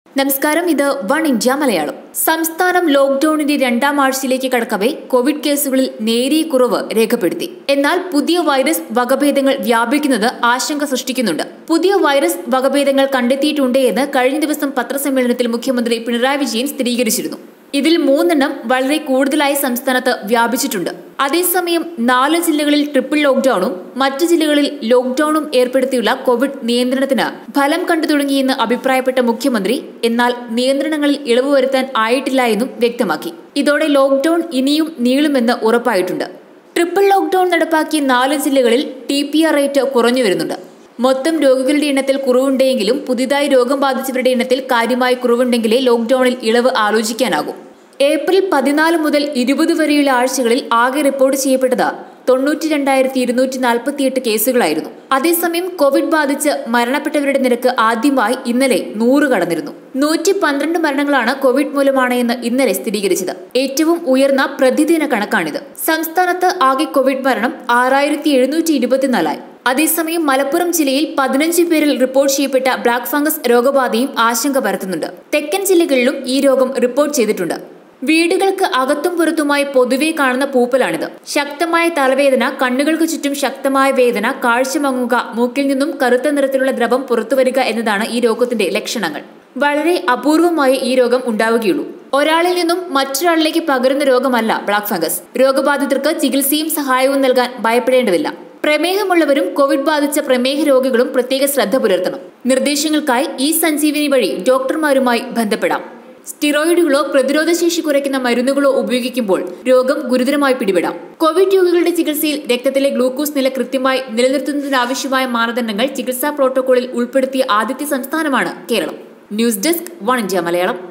നമസ്കാരം ഇത് one India Malayalam സംസ്ഥാനം ലോക്ഡൌണിന്റെ രണ്ടാം ആഴ്ചയിലേക്ക് കടക്കവേ കോവിഡ് കേസുകളിൽ നേരിയ കുറവ് രേഖപ്പെടുത്തി എന്നാൽ പുതിയ വൈറസ് വകഭേദങ്ങൾ വ്യാപിക്കുന്നത് ആശങ്ക സൃഷ്ടിക്കുന്നുണ്ട് പുതിയ വൈറസ് വകഭേദങ്ങൾ കണ്ടെത്തിയിട്ടുണ്ട് എന്ന് കഴിഞ്ഞ ദിവസം പത്രസമ്മേളനത്തിൽ മുഖ്യമന്ത്രി പിണറായി വിജയൻ സ്ഥിരീകരിച്ചിരുന്നു ഇതിൽ മൂന്നെണ്ണം വളരെ കൂടുതലായി സംസ്ഥാനത്ത് വ്യാപിച്ചിട്ടുണ്ട് അതേസമയം നാല് ജില്ലകളിൽ ട്രിപ്പിൾ ലോക്ഡൌണും മറ്റു ജില്ലകളിൽ ലോക്ഡൌണും ഏർപ്പെടുത്തിയുള്ള കോവിഡ് നിയന്ത്രണത്തിന് ഫലം കണ്ടു തുടങ്ങിയെന്ന് അഭിപ്രായപ്പെട്ട മുഖ്യമന്ത്രി എന്നാൽ നിയന്ത്രണങ്ങളിൽ ഇളവ് വരുത്താൻ ആയിട്ടില്ല എന്നും വ്യക്തമാക്കി ഇതോടെ ലോക്ഡൌൺ ഇനിയും നീളുമെന്ന് ഉറപ്പായിട്ടുണ്ട് ട്രിപ്പിൾ ലോക്ഡൌൺ നടപ്പാക്കിയ നാല് ജില്ലകളിൽ ടി പി ആർ റേറ്റ് കുറഞ്ഞു വരുന്നുണ്ട് മൊത്തം രോഗികളുടെ എണ്ണത്തിൽ കുറവുണ്ടെങ്കിലും പുതിയതായി രോഗം ബാധിച്ചവരുടെ എണ്ണത്തിൽ കാര്യമായ കുറവുണ്ടെങ്കിലേ ലോക്ഡൌണിൽ ഇളവ് ആലോചിക്കാനാകൂ ഏപ്രിൽ പതിനാല് മുതൽ ഇരുപത് വരെയുള്ള ആഴ്ചകളിൽ ആകെ റിപ്പോർട്ട് ചെയ്യപ്പെട്ടത് തൊണ്ണൂറ്റി രണ്ടായിരത്തി ഇരുന്നൂറ്റി നാൽപ്പത്തിയെട്ട് കേസുകളായിരുന്നു അതേസമയം കോവിഡ് ബാധിച്ച് മരണപ്പെട്ടവരുടെ നിരക്ക് ആദ്യമായി ഇന്നലെ നൂറ് കടന്നിരുന്നു നൂറ്റി പന്ത്രണ്ട് മരണങ്ങളാണ് കോവിഡ് മൂലമാണ് എന്ന് ഇന്നലെ സ്ഥിരീകരിച്ചത് ഏറ്റവും ഉയർന്ന പ്രതിദിന കണക്കാണിത് സംസ്ഥാനത്ത് ആകെ കോവിഡ് മരണം ആറായിരത്തി എഴുന്നൂറ്റി ഇരുപത്തിനാലായി അതേസമയം മലപ്പുറം ജില്ലയിൽ പതിനഞ്ച് പേരിൽ റിപ്പോർട്ട് ചെയ്യപ്പെട്ട ബ്ലാക്ക് ഫംഗസ് രോഗബാധയും ആശങ്ക പരത്തുന്നുണ്ട് തെക്കൻ ജില്ലകളിലും ഈ രോഗം റിപ്പോർട്ട് ചെയ്തിട്ടുണ്ട് വീടുകൾക്ക് അകത്തും പുറത്തുമായി പൊതുവെ കാണുന്ന പൂപ്പലാണിത് ശക്തമായ തലവേദന കണ്ണുകൾക്ക് ചുറ്റും ശക്തമായ വേദന കാഴ്ച മങ്ങുക മൂക്കിൽ നിന്നും കറുത്ത നിറത്തിലുള്ള ദ്രവം പുറത്തുവരിക എന്നതാണ് ഈ രോഗത്തിന്റെ ലക്ഷണങ്ങൾ വളരെ അപൂർവമായി ഈ രോഗം ഉണ്ടാവുകയുള്ളൂ ഒരാളിൽ നിന്നും മറ്റൊരാളിലേക്ക് പകരുന്ന രോഗമല്ല ബ്ലാക്ക് ഫംഗസ് രോഗബാധിതർക്ക് ചികിത്സയും സഹായവും നൽകാൻ ഭയപ്പെടേണ്ടതില്ല പ്രമേഹമുള്ളവരും കോവിഡ് ബാധിച്ച പ്രമേഹ രോഗികളും പ്രത്യേക ശ്രദ്ധ പുലർത്തണം നിർദ്ദേശങ്ങൾക്കായി ഈ സഞ്ജീവനി വഴി ഡോക്ടർമാരുമായി ബന്ധപ്പെടാം സ്റ്റിറോയിഡുകളോ പ്രതിരോധശേഷി കുറയ്ക്കുന്ന മരുന്നുകളോ ഉപയോഗിക്കുമ്പോൾ രോഗം ഗുരുതരമായി പിടിപെടാം കോവിഡ് രോഗികളുടെ ചികിത്സയിൽ രക്തത്തിലെ ഗ്ലൂക്കോസ് നില കൃത്യമായി നിലനിർത്തുന്നതിനാവശ്യമായ മാനദണ്ഡങ്ങൾ ചികിത്സാ പ്രോട്ടോകോളിൽ ഉൾപ്പെടുത്തിയ ആദ്യത്തെ സംസ്ഥാനമാണ് Keralam news desk one India Malayalam